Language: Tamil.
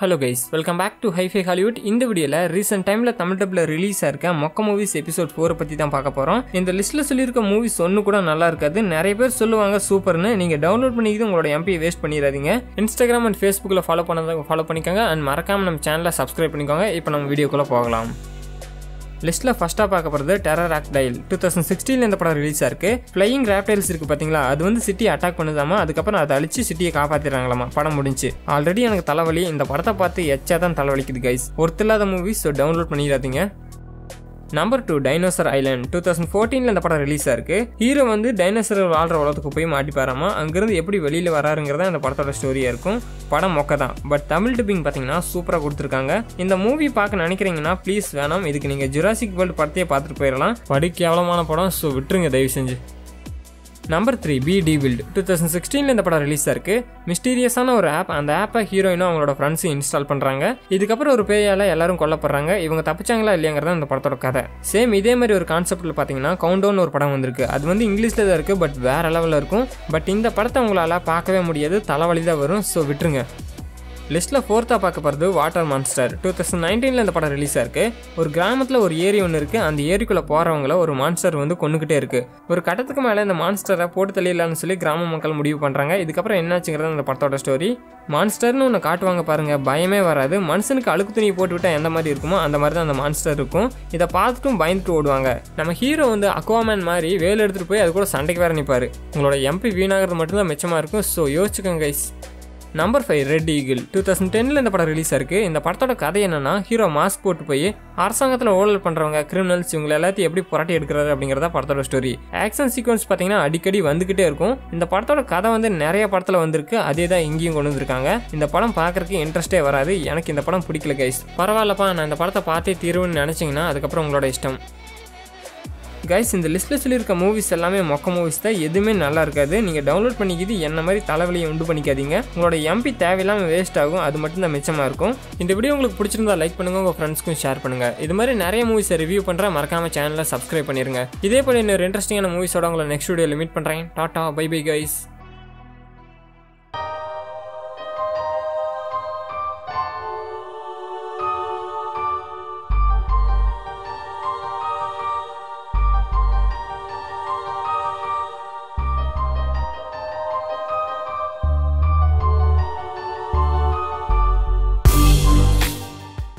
hello guys welcome back to hifi Hollywood இந்த வீடியோவில் ரீசெண்ட் டைமில் தமிழ் டப்பில் ரிலீஸ் ஆயிருக்க மொக்க மூவிஸ் எபிசோட் ஃபோரை பற்றி தான் பார்க்க போகிறோம் இந்த லிஸ்ட்டில் சொல்லியிருக்க மூவிஸ் ஒன்று கூட நல்லா இருக்காது நிறைய பேர் சொல்லுவாங்க சூப்பர்னு நீங்கள் டவுன்லோட் பண்ணிக்கிட்டு உங்களோட எம்பியை வேஸ்ட் பண்ணிடாதீங்க இன்ஸ்டாகிராம் அண்ட் ஃபேஸ்புக்கில் ஃபாலோ பண்ணதை ஃபாலோ பண்ணிக்கோங்க அண்ட் மறக்காமல் நம்ம சேனலை சப்ஸ்கிரைப் பண்ணிக்கோங்க இப்போ நம்ம வீடியோக்குள்ளே போகலாம் லிஸ்ட்டில் ஃபஸ்ட்டாக பார்க்க போகிறது டெரர் ஆக்ட் டைல் டூ தௌசண்ட் சிக்ஸ்டீனில் இந்த படம் ரிலீஸ் ஆயிருக்கு ஃப்ளையிங் ரேப்டைல்ஸ் இருக்குது பார்த்தீங்களா அது வந்து சிட்டியை அட்டாக் பண்ணுதாமா அதுக்கப்புறம் அதை அழிச்சு சிட்டியை காப்பாற்றிடுறாங்களாமா படம் முடிஞ்சு ஆல்ரெடி எனக்கு தலைவலி இந்த படத்தை பார்த்து எச்சா தான் தலைவலிக்குது கைஸ் ஒருத்தில்லாத மூவி ஸோ டவுன்லோட் பண்ணிடாதீங்க number two dinosaur island two thousand ஃபோர்டீனில் இந்த படம் ரிலீஸ் ஆயிருக்கு ஹீரோ வந்து டைனோசர் வாழ்ற உலகத்துக்கு போய் மாட்டிப்பாராமா அங்கேருந்து எப்படி வெளியில் வராருங்கிறதா இந்த படத்தோட ஸ்டோரியாக இருக்கும் படம் மொக்க தான் பட் தமிழ் டிப்பிங் பார்த்தீங்கன்னா சூப்பராக கொடுத்துருக்காங்க இந்த மூவி பார்க்க நினைக்கிறீங்கன்னா ப்ளீஸ் வேணாம் இதுக்கு நீங்கள் ஜுராசிக் வேர்ல்டு படத்தையே பார்த்துட்டு போயிடலாம் படி கேவலமான படம் ஸோ விட்டுருங்க தயவு செஞ்சு number three P D build two thousand சிக்ஸ்டீனில் இந்த படம் ரிலீஸ் ஆயிருக்கு மிஸ்டீரியஸான ஒரு ஆப் அந்த ஆப்பை ஹீரோயினும் அவங்களோட ஃப்ரெண்ட்ஸும் இன்ஸ்டால் பண்ணுறாங்க இதுக்கப்புறம் ஒரு பேயால் எல்லாரும் கொல்லப்படுறாங்க இவங்க தப்பிச்சாங்களா இல்லையாங்கிறத இந்த படத்தோட கதை சேம் இதே மாதிரி ஒரு கான்செப்ட்டில் பார்த்தீங்கன்னா கவுண்டவுன் ஒரு படம் வந்திருக்கு அது வந்து இங்கிலீஷில் தான் இருக்குது பட் வேற லெவலில் இருக்கும் பட் இந்த படத்தை உங்களால் பார்க்கவே முடியாது தலைவலி தான் வரும் ஸோ விட்டுருங்க லிஸ்ட்டில் ஃபோர்த்தாக பார்க்க போகிறது வாட்டர் மான்ஸ்டர் டூ தௌசண்ட் நைன்டீனில் இந்த படம் ரிலீஸ் ஆயிருக்கு ஒரு கிராமத்தில் ஒரு ஏரி ஒன்று இருக்குது அந்த ஏரிக்குள்ளே போகிறவங்கள ஒரு மான்ஸ்டர் வந்து கொண்டுக்கிட்டே இருக்குது ஒரு கட்டத்துக்கு மேலே இந்த மான்ஸ்டரை போட்டு தள்ளிடலான்னு சொல்லி கிராம மக்கள் முடிவு பண்ணுறாங்க இதுக்கப்புறம் என்னாச்சுங்கிறது அந்த படத்தோட ஸ்டோரி மான்ஸ்டர்னு ஒன்று காட்டுவாங்க பாருங்கள் பயமே வராது மனுஷனுக்கு அழுக்கு துணியை போட்டு விட்டால் எந்த மாதிரி இருக்குமோ அந்த மாதிரி தான் அந்த மான்ஸ்டர் இருக்கும் இதை பார்த்துட்டும் பயந்துட்டு ஓடுவாங்க நம்ம ஹீரோ வந்து அக்வாமேன் மாதிரி வேல் எடுத்துகிட்டு போய் அது கூட சண்டைக்கு வேற நிற்பார் உங்களோட எம்பி வீணாகிறது மட்டும்தான் மிச்சமாக இருக்கும் ஸோ யோசிச்சுக்கோங்க guys number five red eagle two thousand டென்னில் இந்த படம் ரிலீஸ் ஆயிருக்கு இந்த படத்தோட கதை என்னன்னா ஹீரோ மாஸ்க் போட்டு போய் அரசாங்கத்தில் ஊழல் பண்ணுறவங்க கிரிமினல்ஸ் இவங்க எல்லாத்தையும் எப்படி புரட்டி எடுக்கிறாரு அப்படிங்கிறத படத்தோட ஸ்டோரி ஆக்ஷன் சீக்வன்ஸ் பார்த்தீங்கன்னா அடிக்கடி வந்துக்கிட்டே இருக்கும் இந்த படத்தோட கதை வந்து நிறைய படத்தில் வந்திருக்கு அதே தான் இங்கேயும் கொண்டு வந்திருக்காங்க இந்த படம் பார்க்கறதுக்கு இன்ட்ரெஸ்டே வராது எனக்கு இந்த படம் பிடிக்கல கைஸ் பரவாயில்லப்பா நான் இந்த படத்தை பார்த்தே தீருவேன்னு நினச்சிங்கன்னா அதுக்கப்புறம் உங்களோட இஷ்டம் கைஸ் இந்த லிஸ்ட்டில் சொல்லியிருக்க மூவிஸ் எல்லாமே மொக்க மூவிஸ் தான் எதுவுமே நல்லா இருக்காது நீங்கள் டவுன்லோட் பண்ணிக்கிது என்ன மாதிரி தலைவலியை உண்டு பண்ணிக்காதீங்க உங்களோட எம்பி தேவையில்லாமல் வேஸ்ட் ஆகும் அது மட்டும் தான் மிச்சமாக இருக்கும் இந்த வீடியோ உங்களுக்கு பிடிச்சிருந்தா லைக் பண்ணுங்க உங்கள் ஃப்ரெண்ட்ஸ்க்கும் ஷேர் பண்ணுங்க இது மாதிரி நிறைய மூவிஸை ரிவ்யூ பண்ணுறேன் மறக்காம சேனலை சப்ஸ்கிரைப் பண்ணிருங்க இதே போல இன்னொரு இன்ட்ரெஸ்டிங்கான மூவிஸோட உங்களை நெக்ஸ்ட் வீடியோவில் மீட் பண்ணுறேன் டாட்டா பை பை கைஸ்